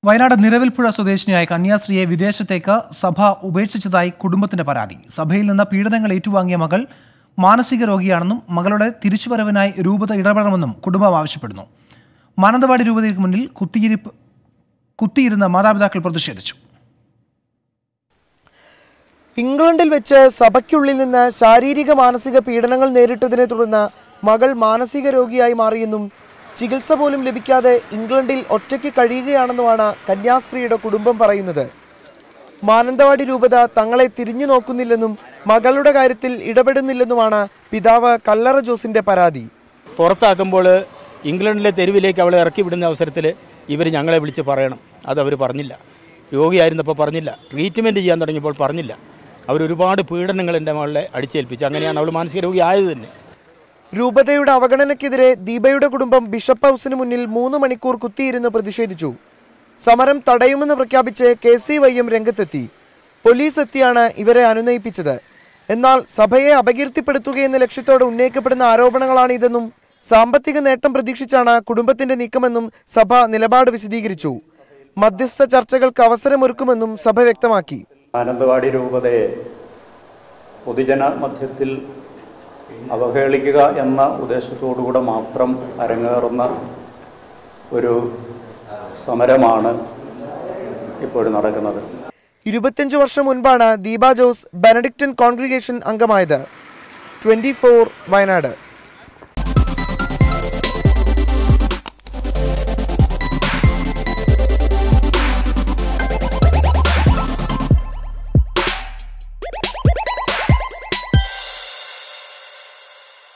വയനാട് നിലവിൽപ്പുഴ സ്വദേശിനിയായ കന്യാസ്ത്രീയെ വിദേശത്തേക്ക് സഭ ഉപേക്ഷിച്ചതായി കുടുംബത്തിന്റെ പരാതി സഭയിൽ നിന്ന് പീഡനങ്ങൾ ഏറ്റുവാങ്ങിയ മകൾ മാനസിക രോഗിയാണെന്നും മകളുടെ തിരിച്ചുവരവിനായി രൂപത ഇടപെടണമെന്നും കുടുംബം ആവശ്യപ്പെടുന്നു മാനന്തവാടി രൂപതയ്ക്ക് മുന്നിൽ കുത്തിയിരിപ്പ് കുത്തിയിരുന്ന മാതാപിതാക്കൾ പ്രതിഷേധിച്ചു ഇംഗ്ലണ്ടിൽ വെച്ച് സഭയ്ക്കുള്ളിൽ നിന്ന് ശാരീരിക മാനസിക പീഡനങ്ങൾ നേരിട്ടതിനെ തുടർന്ന് മകൾ മാനസിക രോഗിയായി മാറിയെന്നും ചികിത്സ പോലും ലഭിക്കാതെ ഇംഗ്ലണ്ടിൽ ഒറ്റയ്ക്ക് കഴിയുകയാണെന്നുമാണ് കന്യാസ്ത്രീയുടെ കുടുംബം പറയുന്നത് മാനന്തവാടി രൂപത തങ്ങളെ തിരിഞ്ഞു നോക്കുന്നില്ലെന്നും മകളുടെ കാര്യത്തിൽ ഇടപെടുന്നില്ലെന്നുമാണ് പിതാവ് കല്ലറ ജോസിന്റെ പരാതി പുറത്താക്കുമ്പോൾ ഇംഗ്ലണ്ടിലെ തെരുവിലേക്ക് അവളെ ഇറക്കി വിടുന്ന അവസരത്തിൽ ഇവർ ഞങ്ങളെ വിളിച്ച് പറയണം അത് അവർ പറഞ്ഞില്ല രോഗിയായിരുന്നപ്പോൾ പറഞ്ഞില്ല ട്രീറ്റ്മെൻറ്റ് ചെയ്യാൻ തുടങ്ങിയപ്പോൾ പറഞ്ഞില്ല അവർ ഒരുപാട് പീഡനങ്ങൾ എൻ്റെ മകളെ അടിച്ചേൽപ്പിച്ചു അങ്ങനെയാണ് അവൾ മാനസിക രോഗി ആയത് തന്നെ രൂപതയുടെ അവഗണനയ്ക്കെതിരെ ദീപയുടെ കുടുംബം ബിഷപ്പ് ഹൗസിന് മുന്നിൽ മൂന്ന് മണിക്കൂർ കുത്തിയിരുന്ന് പ്രതിഷേധിച്ചു സമരം തടയുമെന്ന് പ്രഖ്യാപിച്ച് കെ സി വൈഎം രംഗത്തെത്തി പോലീസ് എത്തിയാണ് ഇവരെ അനുനയിപ്പിച്ചത് എന്നാൽ സഭയെ അപകീർത്തിപ്പെടുത്തുകയെന്ന ലക്ഷ്യത്തോടെ ഉന്നയിക്കപ്പെടുന്ന ആരോപണങ്ങളാണ് ഇതെന്നും സാമ്പത്തിക നേട്ടം പ്രതീക്ഷിച്ചാണ് കുടുംബത്തിന്റെ നീക്കമെന്നും സഭ നിലപാട് വിശദീകരിച്ചു മധ്യസ്ഥ ചർച്ചകൾക്ക് അവസരമൊരുക്കുമെന്നും സഭ വ്യക്തമാക്കി മാനന്തവാടി രൂപതയെ പൊതുജന മധ്യത്തിൽ അവഹേളിക്കുക എന്ന ഉദ്ദേശത്തോടുകൂടെ മാത്രം അരങ്ങേറുന്ന ഒരു സമരമാണ് ഇപ്പോഴും നടക്കുന്നത് ഇരുപത്തിയഞ്ച് വർഷം മുൻപാണ് ദീപ ജോസ് ബെനഡിക്റ്റൻ കോൺഗ്രിഗേഷൻ അംഗമായത് ട്വന്റി വയനാട്